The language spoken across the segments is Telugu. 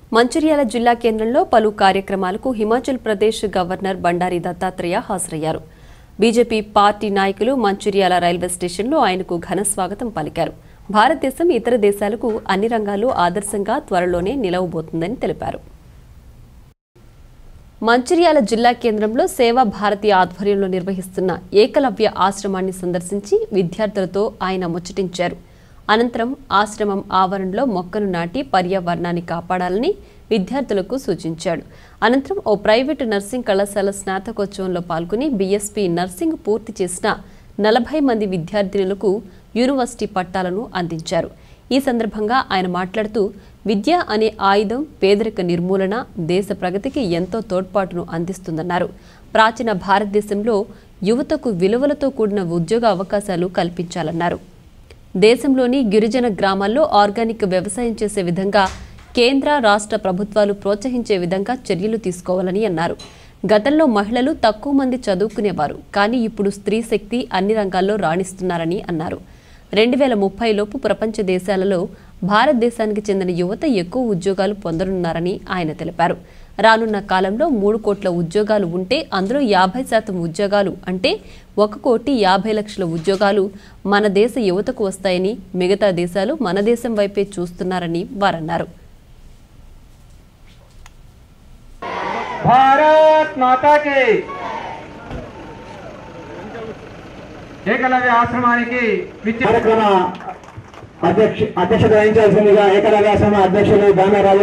మంచిర్యాల జిల్లా కేంద్రంలో పలు కార్యక్రమాలకు హిమాచల్ ప్రదేశ్ గవర్నర్ బండారి దత్తాత్రేయ హాజరయ్యారు బీజేపీ పార్టీ నాయకులు మంచిర్యాల రైల్వే స్టేషన్లో ఆయనకు ఘన స్వాగతం పలికారు భారతదేశం ఇతర దేశాలకు అన్ని రంగాల్లో ఆదర్శంగా త్వరలోనే నిలవబోతుందని తెలిపారు మంచిర్యాల జిల్లా కేంద్రంలో సేవా భారతి ఆధ్వర్యంలో నిర్వహిస్తున్న ఏకలవ్య ఆశ్రమాన్ని సందర్శించి విద్యార్థులతో ఆయన ముచ్చటించారు అనంతరం ఆశ్రమం ఆవరణలో మొక్కను నాటి పర్యావరణాన్ని కాపాడాలని విద్యార్థులకు సూచించాడు అనంతరం ఓ ప్రైవేటు నర్సింగ్ కళాశాల స్నాతకోత్సవంలో పాల్గొని బీఎస్పీ నర్సింగ్ పూర్తి చేసిన నలభై మంది విద్యార్థినులకు యూనివర్సిటీ పట్టాలను అందించారు ఈ సందర్భంగా ఆయన మాట్లాడుతూ విద్య అనే ఆయుధం పేదరిక నిర్మూలన దేశ ప్రగతికి ఎంతో తోడ్పాటును అందిస్తుందన్నారు ప్రాచీన భారతదేశంలో యువతకు విలువలతో కూడిన ఉద్యోగ అవకాశాలు కల్పించాలన్నారు దేశంలోని గిరిజన గ్రామాల్లో ఆర్గానిక్ వ్యవసాయం చేసే విధంగా కేంద్ర రాష్ట్ర ప్రభుత్వాలు ప్రోత్సహించే విధంగా చర్యలు తీసుకోవాలని అన్నారు గతంలో మహిళలు తక్కువ మంది చదువుకునేవారు కానీ ఇప్పుడు స్త్రీ శక్తి అన్ని రంగాల్లో రాణిస్తున్నారని అన్నారు రెండు వేల ముప్పై లోపు ప్రపంచ దేశాలలో భారతదేశానికి చెందిన యువత ఎక్కువ ఉద్యోగాలు పొందనున్నారని ఆయన తెలిపారు రానున్న కాలంలో మూడు కోట్ల ఉద్యోగాలు ఉంటే అందులో యాభై శాతం ఉద్యోగాలు అంటే ఒక కోటి యాభై లక్షల ఉద్యోగాలు మన దేశ యువతకు వస్తాయని మిగతా దేశాలు మన దేశం వైపే చూస్తున్నారని వారన్నారు భారత్ మాతా కి ఏకలవ్య ఆశ్రమానికి విద్య కార్యక్రమ అధ్యక్ష అధ్యక్షత వహించాల్సిందిగా ఏకలవ్యాశ్రమ అధ్యక్షులు దానరాజు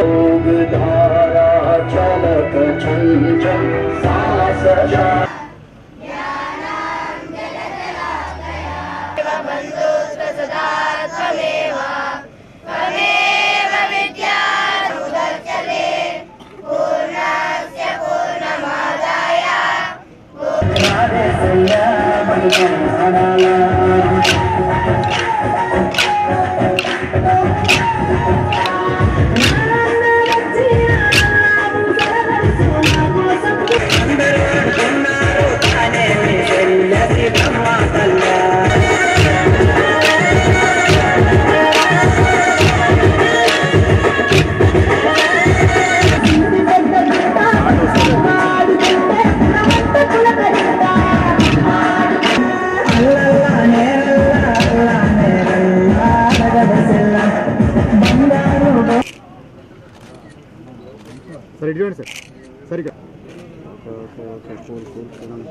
సార్ ఇటు చూడండి సార్ సరిగ్గా ఓకే ఓకే కూల్ కూల్ చూడండి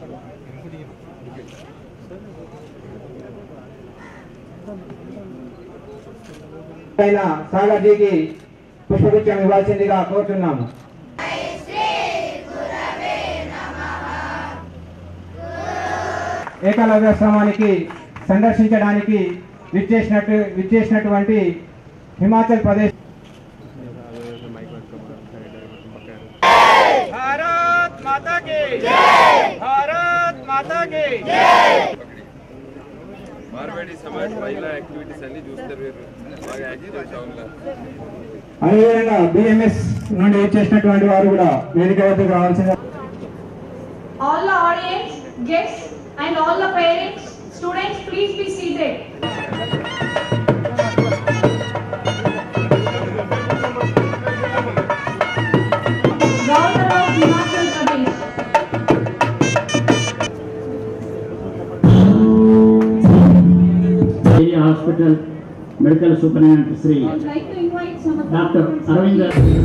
పైన సాగర్జీకి పుష్పగుచ్చం ఇవ్వాల్సిందిగా కోరుతున్నాము ఏకలవ్యాశ్రమానికి సందర్శించడానికి విచ్చేసినట్టు విచ్చేసినటువంటి హిమాచల్ ప్రదేశ్ భారత్ మాతా కి భారత్ మాతా కి మార్వాడి సమాజ్ మహిళా యాక్టివిటీస్ అన్ని చూస్తారు మీరు బాగా యాక్టివ్ టౌన్లో అదేవిధంగా బిఎంఎస్ నుండి వచ్చేసినటువంటి వారు కూడా వేదిక వద్దకు రావాల్సిందిగా all the audience, guests, and all the parents, students, please be seated. Governor of Himachal Pradesh. Area hospital medical superintendent Shri I would like to invite some of the doctor parents. Aravind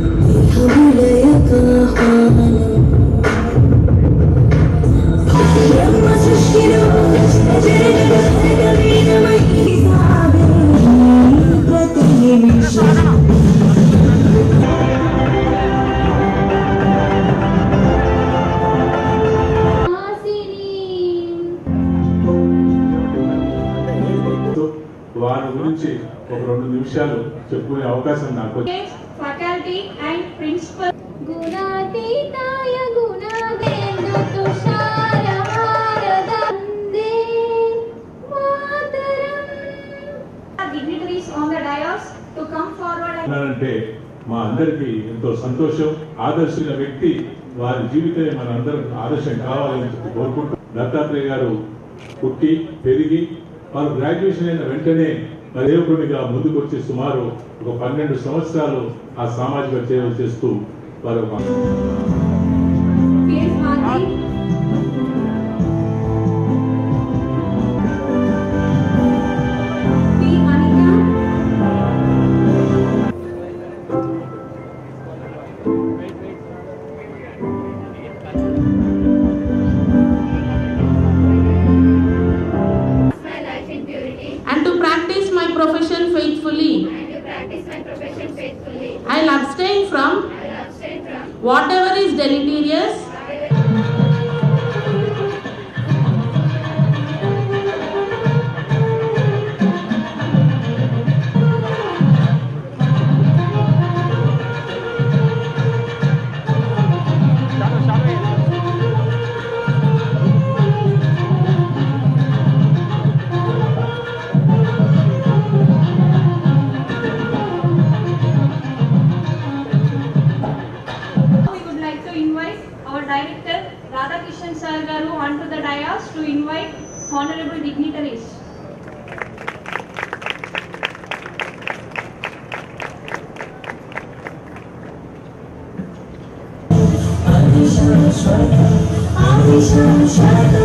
వారి గురించి ఒక రెండు నిమిషాలు చెప్పుకునే అవకాశం నాకు వచ్చింది. Faculty and principal. గుణాతీతాయ గుణాదేందు తుషారహారదందే Mataram dignitaries on the dais to come forward and ఉన్నారంటే మా అందరికీ ఎంతో సంతోషం ఆదర్శమైన వ్యక్తి వారి జీవితమే మన అందరం ఆదర్శం కావాలని చెప్పి కోరుకుంటూ దత్తాత్రేయ గారు పుట్టి పెరిగి వారు గ్రాడ్యుయేషన్ అయిన వెంటనే మరి సేవకునిగా ముందుకొచ్చి సుమారు ఒక పన్నెండు సంవత్సరాలు ఆ సామాజిక సేవ చేస్తూ వారు ఒక PS Bharti. P. Anika. and to practice my profession faithfully. I'll abstain from whatever is deleterious Now we would like to invite our director Radhakishan Sir Garu onto the dais to invite honorable dignitaries. ఆదిశం స్వర్గం ఆదిశం స్వర్గం